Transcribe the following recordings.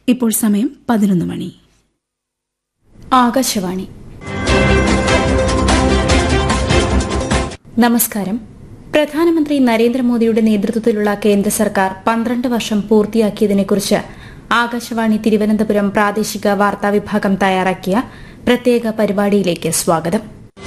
ഇപ്പോൾ സമയം പതിനൊന്ന് മണി ആകാശവാണി നമസ്കാരം പ്രധാനമന്ത്രി നരേന്ദ്രമോദിയുടെ നേതൃത്വത്തിലുള്ള കേന്ദ്ര സർക്കാർ പന്ത്രണ്ട് വർഷം പൂർത്തിയാക്കിയതിനെക്കുറിച്ച് ആകാശവാണി തിരുവനന്തപുരം പ്രാദേശിക വാർത്താ വിഭാഗം തയ്യാറാക്കിയ പ്രത്യേക പരിപാടിയിലേക്ക് സ്വാഗതം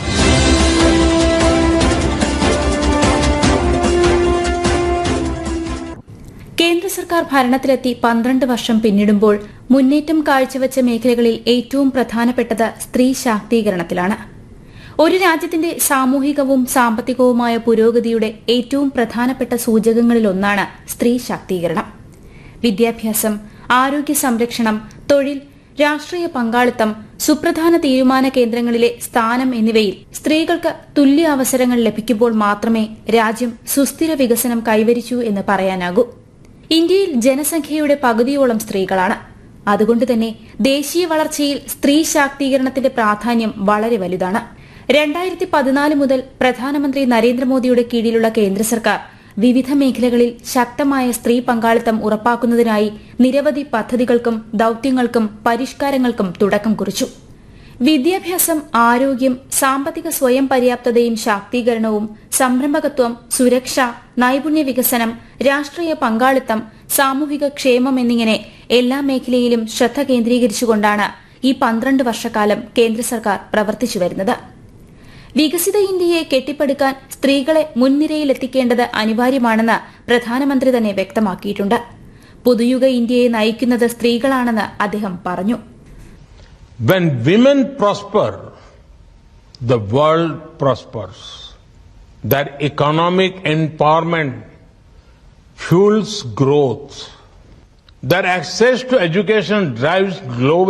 കേന്ദ്ര സർക്കാർ ഭരണത്തിലെത്തി പന്ത്രണ്ട് വർഷം പിന്നിടുമ്പോൾ മുന്നേറ്റം കാഴ്ചവെച്ച മേഖലകളിൽ ഏറ്റവും പ്രധാനപ്പെട്ടത് സ്ത്രീ ശാക്തീകരണത്തിലാണ് ഒരു രാജ്യത്തിന്റെ സാമൂഹികവും സാമ്പത്തികവുമായ പുരോഗതിയുടെ ഏറ്റവും പ്രധാനപ്പെട്ട സൂചകങ്ങളിലൊന്നാണ് സ്ത്രീ ശാക്തീകരണം വിദ്യാഭ്യാസം ആരോഗ്യ സംരക്ഷണം തൊഴിൽ രാഷ്ട്രീയ പങ്കാളിത്തം സുപ്രധാന തീരുമാന കേന്ദ്രങ്ങളിലെ സ്ഥാനം എന്നിവയിൽ സ്ത്രീകൾക്ക് തുല്യ അവസരങ്ങൾ ലഭിക്കുമ്പോൾ മാത്രമേ രാജ്യം സുസ്ഥിര വികസനം കൈവരിച്ചു എന്ന് പറയാനാകൂ ഇന്ത്യയിൽ ജനസംഖ്യയുടെ പകുതിയോളം സ്ത്രീകളാണ് അതുകൊണ്ട് തന്നെ ദേശീയ വളർച്ചയിൽ സ്ത്രീ ശാക്തീകരണത്തിന്റെ പ്രാധാന്യം വളരെ വലുതാണ് രണ്ടായിരത്തി പതിനാല് മുതൽ പ്രധാനമന്ത്രി നരേന്ദ്രമോദിയുടെ കീഴിലുള്ള കേന്ദ്ര സർക്കാർ വിവിധ മേഖലകളിൽ ശക്തമായ സ്ത്രീ പങ്കാളിത്തം ഉറപ്പാക്കുന്നതിനായി നിരവധി പദ്ധതികൾക്കും ദൌത്യങ്ങൾക്കും പരിഷ്കാരങ്ങൾക്കും തുടക്കം കുറിച്ചു വിദ്യാഭ്യാസം ആരോഗ്യം സാമ്പത്തിക സ്വയം പര്യാപ്തതയും ശാക്തീകരണവും സംരംഭകത്വം സുരക്ഷ നൈപുണ്യ വികസനം രാഷ്ട്രീയ പങ്കാളിത്തം സാമൂഹിക ക്ഷേമം എന്നിങ്ങനെ എല്ലാ മേഖലയിലും ശ്രദ്ധ കേന്ദ്രീകരിച്ചുകൊണ്ടാണ് ഈ പന്ത്രണ്ട് വർഷക്കാലം കേന്ദ്ര സർക്കാർ പ്രവർത്തിച്ചു വരുന്നത് വികസിത ഇന്ത്യയെ കെട്ടിപ്പടുക്കാൻ സ്ത്രീകളെ മുൻനിരയിലെത്തിക്കേണ്ടത് അനിവാര്യമാണെന്ന് പ്രധാനമന്ത്രി തന്നെ വ്യക്തമാക്കിയിട്ടുണ്ട് പുതുയുഗ ഇന്ത്യയെ നയിക്കുന്നത് സ്ത്രീകളാണെന്ന് അദ്ദേഹം പറഞ്ഞു When women prosper, the world prospers. Their economic empowerment fuels growth. Their access to education drives global